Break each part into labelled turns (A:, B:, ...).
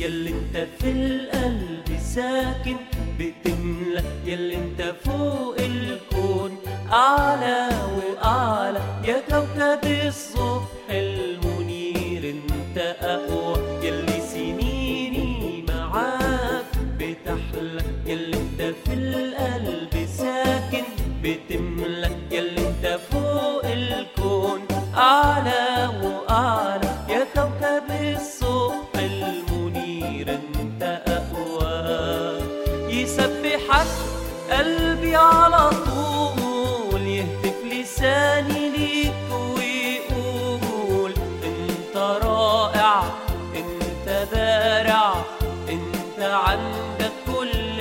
A: يلي انت في القلب ساكن بتملى يلي انت فوق الكون اعلى واعلى يا كوكب الصبح المنير انت اقوى يلي سنيني معاك بتحلى يلي انت في القلب ساكن بتملى يلي انت فوق الكون اعلى واعلى يا كوكب الصبح المنير انت اقوى يسبحك قلبي على طول يهتف لساني ليك ويقول انت رائع انت بارع انت عندك كل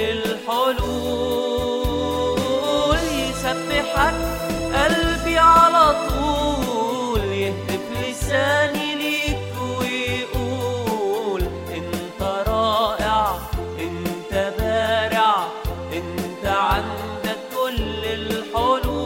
A: الحلول يسبحك قلبي على طول يهتف لساني ليك ويقول انت رائع انت بارع انت عندك كل الحلول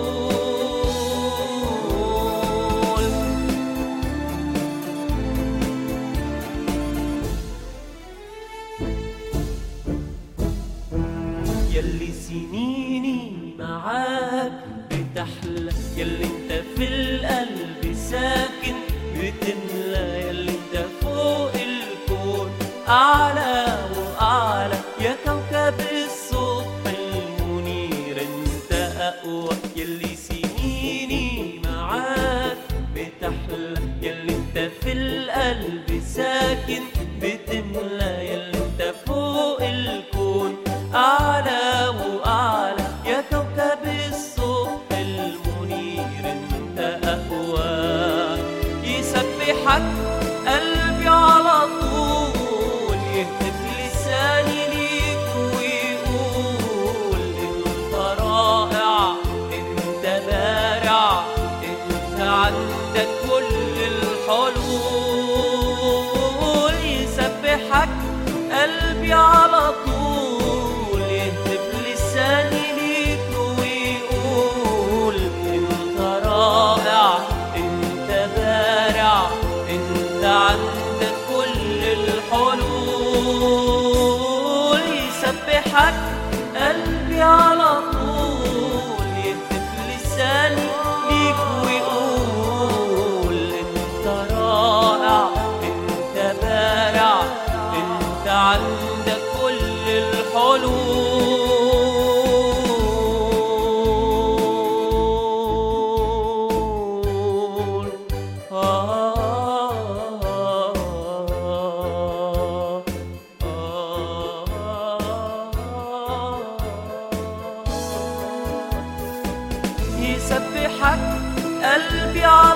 A: يلي سنيني معاك بتحلى يلي انت في القلب ساكن بتملى يلي انت فوق الكون اعلى واعلى يا كوكب الصبح المنير انت اقوى يلي سنيني معاك بتحلى يلي انت في القلب ساكن بتملى يلي انت فوق الكون أعلى وأعلى يا كوكب الصبح المنير أنت أقوى يسبحك قلبي على طول يهتف لساني ليك ويقول أنت رائع أنت بارع أنت عندك كل الحلول يسبحك قلبي على طول يهتف لساني ليك ويقول انت رائع انت بارع انت عندك كل الحلول يسبحك قلبي على طول يهتف لساني ليك ويقول انت رائع انت بارع انت عندك كل الحلول آه آه آه يسبحك قلبي على